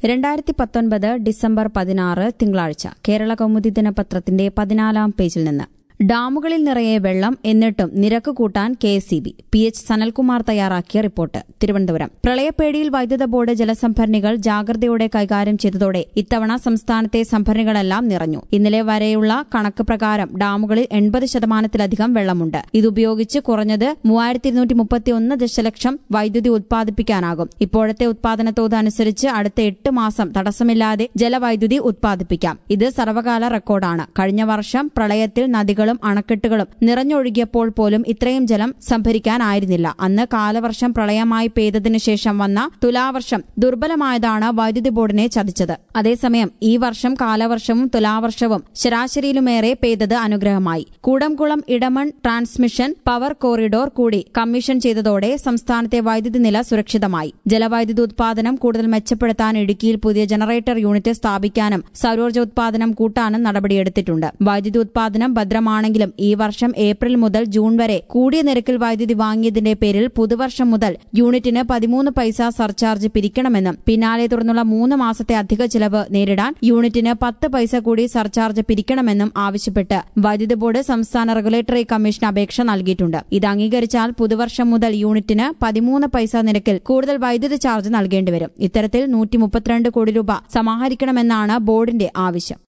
രണ്ടായിരത്തി പത്തൊൻപത് ഡിസംബർ പതിനാറ് തിങ്കളാഴ്ച കേരള കൗമുദി ദിനപത്രത്തിന്റെ പതിനാലാം പേജിൽ നിന്ന് ഡാമുകളിൽ നിറയെ വെള്ളം എന്നിട്ടും നിരക്ക് കൂട്ടാൻ K S B P H Sanalkumar തയ്യാറാക്കിയ റിപ്പോർട്ട് തിരുവനന്തപുരം പ്രളയപ്പേടിയിൽ വൈദ്യുത ബോർഡ് ജലസംഭരണികൾ ജാഗ്രതയോടെ കൈകാര്യം ചെയ്തതോടെ ഇത്തവണ സംസ്ഥാനത്തെ സംഭരണികളെല്ലാം നിറഞ്ഞു ഇന്നലെ വരെയുള്ള കണക്ക് പ്രകാരം ഡാമുകളിൽ എൺപത് ശതമാനത്തിലധികം വെള്ളമുണ്ട് ഇതുപയോഗിച്ച് കുറഞ്ഞത് മൂവായിരത്തി ഇരുന്നൂറ്റി മുപ്പത്തിയൊന്ന് ദശലക്ഷം വൈദ്യുതി ഉത്പാദിപ്പിക്കാനാകും ഇപ്പോഴത്തെ ഉത്പാദന തോത് അനുസരിച്ച് അടുത്ത എട്ട് മാസം തടസ്സമില്ലാതെ ജലവൈദ്യുതി ഉത്പാദിപ്പിക്കാം ഇത് സർവകാല റെക്കോർഡാണ് കഴിഞ്ഞ വർഷം പ്രളയത്തിൽ നദികളും അണക്കെട്ടുകളും നിറഞ്ഞൊഴുകിയപ്പോൾ പോലും ഇത്രയും ജലം സംഭരിക്കാനായിരുന്നില്ല അന്ന് കാലവർഷം പ്രളയമായി പെയ്തതിനു ശേഷം വന്ന തുലാവർഷം ദുർബലമായതാണ് വൈദ്യുതി ബോർഡിനെ ചതിച്ചത് അതേസമയം ഈ വർഷം കാലവർഷവും തുലാവർഷവും ശരാശരിയിലുമേറെ പെയ്തത് അനുഗ്രഹമായി Koodankulam Edamon transmission power corridor കൂടി കമ്മീഷൻ ചെയ്തതോടെ സംസ്ഥാനത്തെ വൈദ്യുതി നില സുരക്ഷിതമായി ജലവൈദ്യുതി ഉത്പാദനം കൂടുതൽ മെച്ചപ്പെടുത്താൻ ഇടുക്കിയിൽ പുതിയ ജനറേറ്റർ യൂണിറ്റ് സ്ഥാപിക്കാനും സൌരോർജ്ജ ഉത്പാദനം കൂട്ടാനും നടപടിയെടുത്തിട്ടുണ്ട് വൈദ്യുതി ഉത്പാദനം ഭദ്രമാണെങ്കിലും ഈ വർഷം ഏപ്രിൽ മുതൽ ജൂൺ വരെ കൂടിയ നിരക്കിൽ വൈദ്യുതി വാങ്ങിയതിന്റെ പേരിൽ പുതുവർഷം മുതൽ യൂണിറ്റിന് പതിമൂന്ന് പൈസ സർചാർജ് പിരിക്കണമെന്നും പിന്നാലെ തുടർന്നുള്ള മൂന്ന് മാസത്തെ അധിക ചിലവ് നേരിടാൻ യൂണിറ്റിന് പത്ത് പൈസ കൂടി സർചാർജ് പിരിക്കണമെന്നും ആവശ്യപ്പെട്ട് വൈദ്യുതി ബോർഡ് സംസ്ഥാന റെഗുലേറ്ററി കമ്മീഷൻ അപേക്ഷ നൽകിയിട്ടുണ്ട് ഇത് അംഗീകരിച്ചാൽ പുതുവർഷം മുതൽ യൂണിറ്റിന് പതിമൂന്ന് പൈസ നിരക്കിൽ കൂടുതൽ വൈദ്യുതി ചാർജ് നൽകേണ്ടിവരും ഇത്തരത്തിൽ നൂറ്റി മുപ്പത്തിരണ്ട് കോടി രൂപ സമാഹരിക്കണമെന്നാണ് ബോർഡിന്റെ ആവശ്യം